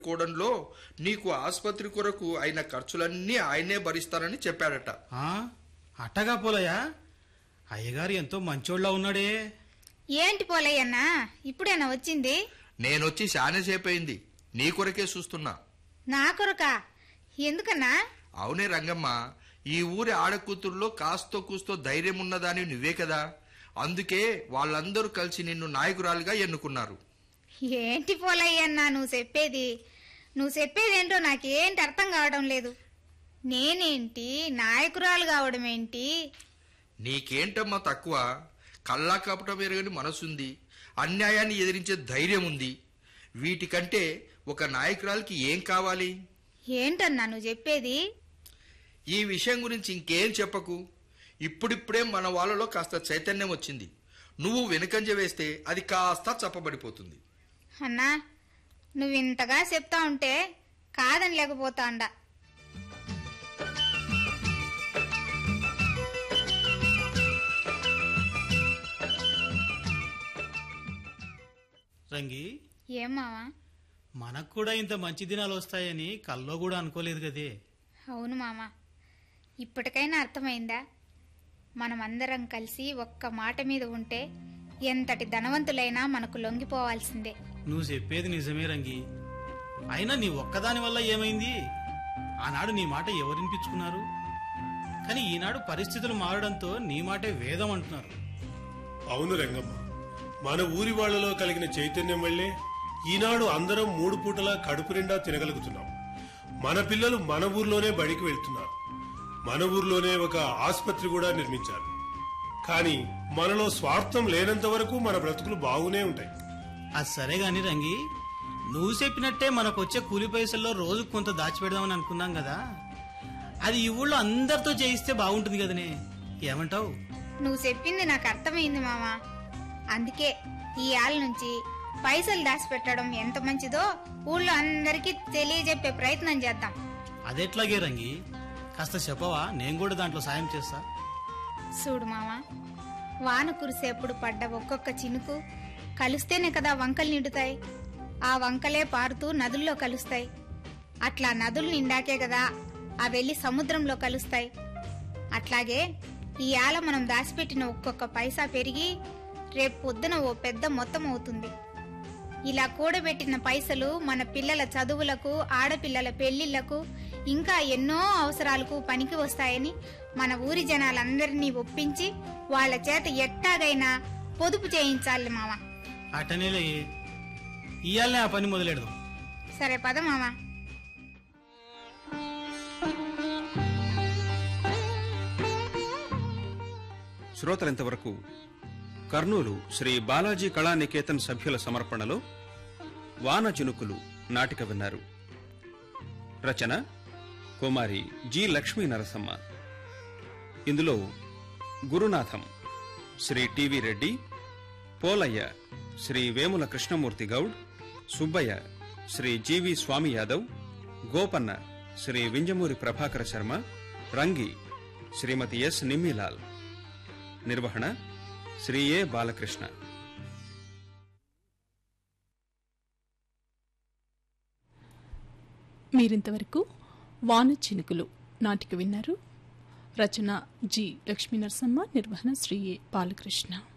కూడంలో నీకు ఆసుపత్రి కొరకు అయిన ఖర్చులన్నీ ఆయనే భరిస్తానని చెప్పాడట ఆ, అట్టగా పోలయ్యా అయ్యగారు ఎంతో మంచోళ్ళ ఉన్నాడే ఏంటి పోలయ్యన్నా ఇప్పుడేనా వచ్చింది నేనొచ్చి శానేసేపయింది నీ కొరకే చూస్తున్నా నా కొరక ఎందుకన్నా అవునే రంగమ్మ ఈ ఊరి ఆడకూతుర్లో కాస్తో కూస్తో ధైర్యం ఉన్నదాని నువ్వే కదా అందుకే వాళ్ళందరూ కలిసి నిన్ను నాయకురాలుగా ఎన్నుకున్నారు ఏంటి పోలయ్యన్నా నువ్వు చెప్పేది నువ్వు చెప్పేదేంటో నాకేంటి అర్థం కావడం లేదు నేనేంటి నాయకురాలు కావడం ఏంటి నీకేంటమ్మా తక్కువ కల్లా కపటం ఎరగని మనసుంది అన్యాయాన్ని ఎదిరించే ధైర్యం ఉంది వీటికంటే ఒక నాయకురాలకి ఏం కావాలి ఏంటన్నా నువ్వు చెప్పేది ఈ విషయం గురించి ఇంకేం చెప్పకు ఇప్పుడిప్పుడే మన వాళ్ళలో కాస్త చైతన్యం వచ్చింది నువ్వు వెనుకంజ వేస్తే అది కాస్త చప్పబడిపోతుంది అన్నా నువ్వు ఇంతగా చెప్తా ఉంటే కాదని లేకపోతా అండా రంగి ఏం మావా మనకు కూడా ఇంత మంచి దినాలు వస్తాయని కల్లో కూడా అనుకోలేదు కదే అవును మామ ఇప్పటికైనా అర్థమైందా మనమందరం కలిసి ఒక్క మాట మీద ఉంటే ఎంతటి ధనవంతులైనా మనకు లొంగిపోవాల్సిందే నువ్వు చెప్పేది నిజమే రంగి అయినా నీ ఒక్కదాని వల్ల ఏమైంది ఆనాడు నీ మాట ఎవరినిపించుకున్నారు కానీ ఈనాడు పరిస్థితులు మారడంతో నీ మాటే వేదం అంటున్నారు అవును రంగమ్మ మన ఊరి వాళ్ళలో కలిగిన చైతన్యం వల్లే ఈనాడు అందరం మూడు పూటలా కడుపు నిండా తినగలుగుతున్నాం మన పిల్లలు మన ఊర్లోనే బడికి వెళ్తున్నారు మన ఊర్లోనే ఒక ఆసుపత్రి కూడా నిర్మించారు కానీ మనలో స్వార్థం లేనంత వరకు మన బ్రతుకులు బాగునే ఉంటాయి అది సరే గాని రంగి నువ్వు చెప్పినట్టే మనకు వచ్చే కూలి పైసల్లో రోజు కొంత దాచిపెడదామని అనుకున్నాం కదా అది ఈ ఊళ్ళో అందరితో చేయిస్తే బాగుంటుంది కదనే ఏమంటావు నువ్వు చెప్పింది నాకు అర్థమైంది మామ అందుకే ఈ ఆల నుంచి పైసలు దాచిపెట్టడం ఎంత మంచిదో ఊళ్ళో అందరికీ తెలియజెప్పే ప్రయత్నం చేద్దాం అదెట్లాగే రంగి కాస్త చెప్పవా నేను కూడా దాంట్లో సాయం చేస్తా చూడు మామ వాన కురిసేప్పుడు పడ్డ ఒక్కొక్క చినుకు కలిస్తేనే కదా వంకలు నిండుతాయి ఆ వంకలే పారుతూ నదుల్లో కలుస్తాయి అట్లా నదులు నిండాకే కదా ఆ వెళ్ళి సముద్రంలో కలుస్తాయి అట్లాగే ఈ ఆల మనం దాచిపెట్టిన ఒక్కొక్క పైసా పెరిగి రేపు పొద్దున ఓ పెద్ద మొత్తం అవుతుంది ఇలా కూడబెట్టిన పైసలు మన పిల్లల చదువులకు ఆడపిల్లల పెళ్లిళ్లకు ఇంకా ఎన్నో అవసరాలకు పనికి వస్తాయని మన ఊరి జనాలందరినీ ఒప్పించి వాళ్ళ చేత ఎట్టాగైనా పొదుపు చేయించాలి మామ అట్టనేలే ఇయాలనే ఆ పని మొదలెడదాం సరే పద మామ శ్రోతలింతవరకు కర్నూలు శ్రీ బాలాజీ కళానికేతన్ సభ్యుల సమర్పణలో వాన చినుకులు నాటిక విన్నారు రచన కుమారి జి లక్ష్మీ నరసమ్మ ఇందులో Gurunatham Sri T V Reddy Polaiah Sri Vemula Krishnamurthy Goud Subbaiah Sri G V Swamy Yadav Gopanna Sri Vinjamuri Prabhakara Sharma Rangi Srimathi S Nimmilal నిర్వహణ శ్రీ ఏ బాలకృష్ణ మీరింతవరకు వాన చినుకులు నాటిక విన్నారు రచన జి లక్ష్మీ నరసమ్మ నిర్వహణ శ్రీ ఏ బాలకృష్ణ